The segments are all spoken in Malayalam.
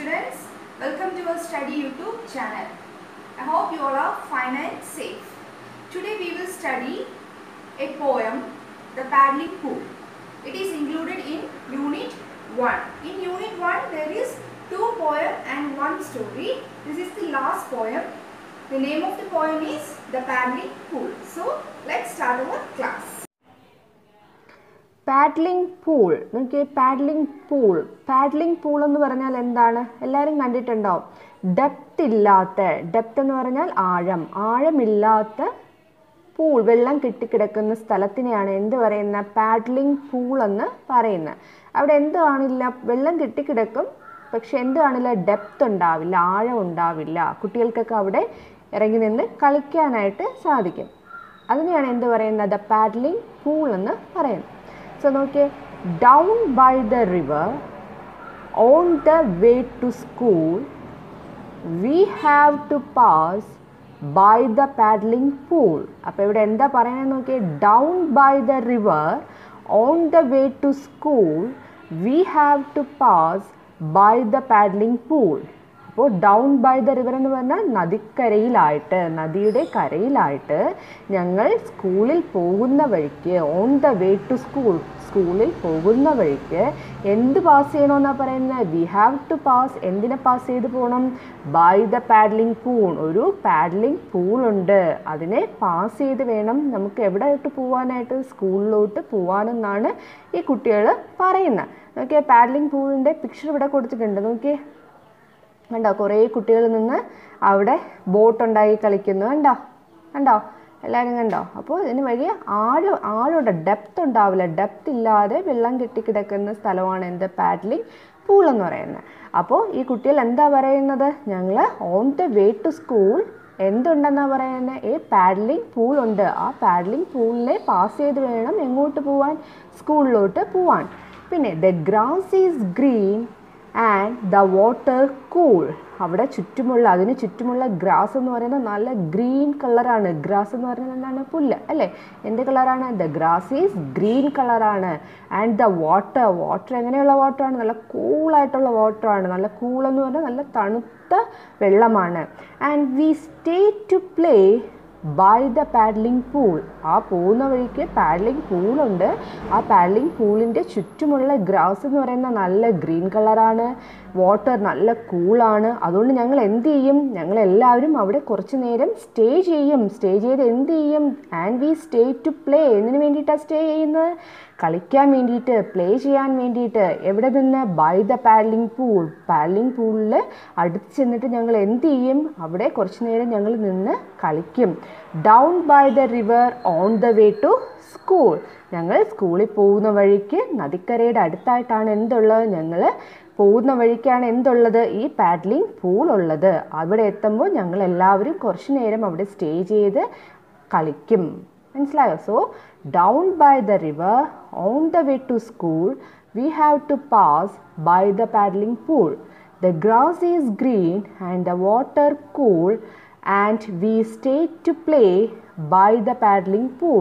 students. Welcome to our study YouTube channel. I hope you all are fine and safe. Today we will study a poem, The Paddling Pool. It is included in Unit 1. In Unit 1 there is two poem and one story. This is the last poem. The name of the poem is The Paddling Pool. So let's start our class. Paddling pool നോക്കിയേ പാഡ്ലിംഗ് പൂൾ പാഡ്ലിംഗ് പൂൾ എന്ന് പറഞ്ഞാൽ എന്താണ് എല്ലാവരും കണ്ടിട്ടുണ്ടാവും ഡെപ്ത് ഇല്ലാത്ത ഡെപ്ത് എന്ന് പറഞ്ഞാൽ ആഴം ആഴമില്ലാത്ത പൂൾ വെള്ളം കെട്ടിക്കിടക്കുന്ന സ്ഥലത്തിനെയാണ് എന്ത് പറയുന്ന പാഡ്ലിംഗ് പൂൾ എന്ന് പറയുന്നത് അവിടെ എന്ത് കാണില്ല വെള്ളം കെട്ടിക്കിടക്കും പക്ഷെ എന്ത് കാണില്ല ഡെപ്ത് ഉണ്ടാവില്ല ആഴം ഉണ്ടാവില്ല കുട്ടികൾക്കൊക്കെ അവിടെ ഇറങ്ങി നിന്ന് കളിക്കാനായിട്ട് സാധിക്കും അതിനെയാണ് എന്ത് പറയുന്നത് പാഡ്ലിംഗ് പൂൾ എന്ന് പറയുന്നത് സോ നോക്കിയേ down by the river on the way to school we have to pass by the paddling pool അപ്പോൾ ഇവിടെ എന്താ പറയുന്നത് നോക്കിയേ down by the river on the way to school we have to pass by the paddling pool അപ്പോൾ ഡൗൺ ബൈ ദ റിവർ എന്ന് പറഞ്ഞാൽ നദിക്കരയിലായിട്ട് നദിയുടെ കരയിലായിട്ട് ഞങ്ങൾ സ്കൂളിൽ പോകുന്ന വഴിക്ക് on the way to school സ്കൂളിൽ പോകുന്ന വഴിക്ക് എന്ത് പാസ് ചെയ്യണമെന്നാണ് പറയുന്നത് വി ഹാവ് ടു പാസ് എന്തിനെ പാസ് ചെയ്ത് പോകണം ബൈ ദ പാഡ്ലിംഗ് പൂൾ ഒരു പാഡ്ലിംഗ് പൂളുണ്ട് അതിനെ പാസ് ചെയ്ത് വേണം നമുക്ക് എവിടെയായിട്ട് പോകാനായിട്ട് സ്കൂളിലോട്ട് പോകാനെന്നാണ് ഈ കുട്ടികൾ പറയുന്നത് നോക്കിയേ പാഡ്ലിംഗ് പൂളിൻ്റെ പിക്ചർ ഇവിടെ കൊടുത്തിട്ടുണ്ട് നോക്കിയേ കണ്ടോ കുറേ കുട്ടികൾ നിന്ന് അവിടെ ബോട്ട് ഉണ്ടാക്കി കളിക്കുന്നു കണ്ടോ കണ്ടോ എല്ലാവരും കണ്ടോ അപ്പോൾ ഇതിന് വഴി ആഴം ആഴോടെ ഡെപ്ത് ഉണ്ടാവില്ല ഡെപ്ത് ഇല്ലാതെ വെള്ളം കെട്ടിക്കിടക്കുന്ന സ്ഥലമാണ് എന്ത് പാഡ്ലിംഗ് പൂൾ എന്ന് പറയുന്നത് അപ്പോൾ ഈ കുട്ടികൾ എന്താ പറയുന്നത് ഞങ്ങൾ on the way to school എന്തുണ്ടെന്നാണ് പറയുന്നത് ഈ പാഡ്ലിംഗ് പൂൾ ഉണ്ട് ആ പാഡ്ലിംഗ് പൂളിനെ പാസ് ചെയ്ത് വേണം എങ്ങോട്ട് പോവാൻ സ്കൂളിലോട്ട് പോവാൻ പിന്നെ the grass is green and the water cool അവിടെ ചുറ്റുമുള്ള അതിന് ചുറ്റുമുള്ള ഗ്രാസ് എന്ന് പറയുന്നത് നല്ല ഗ്രീൻ കളറാണ് ഗ്രാസ് എന്ന് പറയുന്നത് എന്താണ് പുല്ല് അല്ലേ എന്ത് കളറാണ് ദ ഗ്രാസ് ഈസ് ഗ്രീൻ കളറാണ് ആൻഡ് ദ വാട്ടർ വാട്ടർ എങ്ങനെയുള്ള വാട്ടറാണ് നല്ല കൂളായിട്ടുള്ള വാട്ടറാണ് നല്ല കൂൾ എന്ന് പറഞ്ഞാൽ നല്ല തണുത്ത വെള്ളമാണ് and we stay to play by the paddling pool ആ പോകുന്ന വഴിക്ക് പാഡ്ലിംഗ് പൂളുണ്ട് ആ പാഡ്ലിംഗ് പൂളിൻ്റെ ചുറ്റുമുള്ള ഗ്രാസ് എന്ന് പറയുന്ന നല്ല ഗ്രീൻ കളറാണ് വാട്ടർ നല്ല കൂളാണ് അതുകൊണ്ട് ഞങ്ങൾ എന്ത് ചെയ്യും ഞങ്ങൾ എല്ലാവരും അവിടെ കുറച്ച് നേരം സ്റ്റേ ചെയ്യും സ്റ്റേ ചെയ്ത് എന്ത് ചെയ്യും and we stay to play എന്തിനു വേണ്ടിയിട്ടാണ് സ്റ്റേ ചെയ്യുന്നത് കളിക്കാൻ വേണ്ടിയിട്ട് പ്ലേ ചെയ്യാൻ വേണ്ടിയിട്ട് എവിടെ നിന്ന് by the paddling pool paddling പൂളിൽ അടുത്ത് ചെന്നിട്ട് ഞങ്ങൾ എന്ത് ചെയ്യും അവിടെ കുറച്ച് നേരം ഞങ്ങൾ നിന്ന് കളിക്കും down by the river on the way to school ഞങ്ങൾ സ്കൂളിൽ പോകുന്ന വഴിക്ക് നദിക്കരയുടെ അടുത്തായിട്ടാണ് എന്തുള്ളത് ഞങ്ങൾ പോകുന്ന വഴിക്കാണ് എന്തുള്ളത് ഈ പാഡ്ലിംഗ് പൂൾ ഉള്ളത് അവിടെ എത്തുമ്പോൾ ഞങ്ങൾ എല്ലാവരും കുറച്ച് നേരം അവിടെ സ്റ്റേ ചെയ്ത് കളിക്കും മനസ്സിലായോ so down by the river on the way to school we have to pass by the paddling pool the grass is green and the water cool and we stay to play by the paddling pool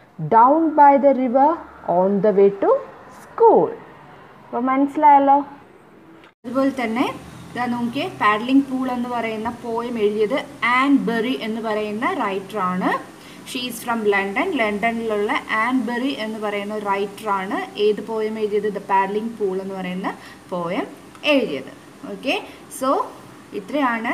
down by the river on the way to school അപ്പോൾ മനസ്സിലായല്ലോ അതുപോലെ തന്നെ ഇതാ നോക്കിയേ പാഡ്ലിംഗ് പൂൾ എന്ന് പറയുന്ന പോയം എഴുതിയത് ആൻ ബെറി എന്ന് പറയുന്ന റൈറ്ററാണ് ഷീസ് ഫ്രം ലണ്ടൻ ലണ്ടനിലുള്ള ആൻ ബെറി എന്ന് പറയുന്ന റൈറ്ററാണ് ഏത് പോയം എഴുതിയത് ദ പാഡ്ലിംഗ് പൂൾ എന്ന് പറയുന്ന പോയം എഴുതിയത് ഓക്കെ സോ ഇത്രയാണ്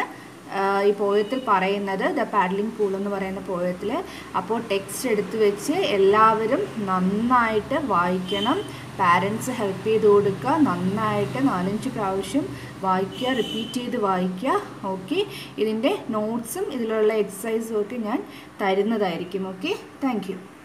ഈ പോയത്തിൽ പറയുന്നത് ദ പാഡ്ലിംഗ് പൂൾ എന്ന് പറയുന്ന പോയത്തിൽ അപ്പോൾ ടെക്സ്റ്റ് എടുത്ത് വെച്ച് എല്ലാവരും നന്നായിട്ട് വായിക്കണം പാരൻസ് ഹെൽപ്പ് ചെയ്ത് കൊടുക്കുക നന്നായിട്ട് നാലഞ്ച് പ്രാവശ്യം വായിക്കുക റിപ്പീറ്റ് ചെയ്ത് വായിക്കുക ഓക്കെ ഇതിൻ്റെ നോട്ട്സും ഇതിലുള്ള എക്സസൈസും ഒക്കെ ഞാൻ തരുന്നതായിരിക്കും ഓക്കെ താങ്ക്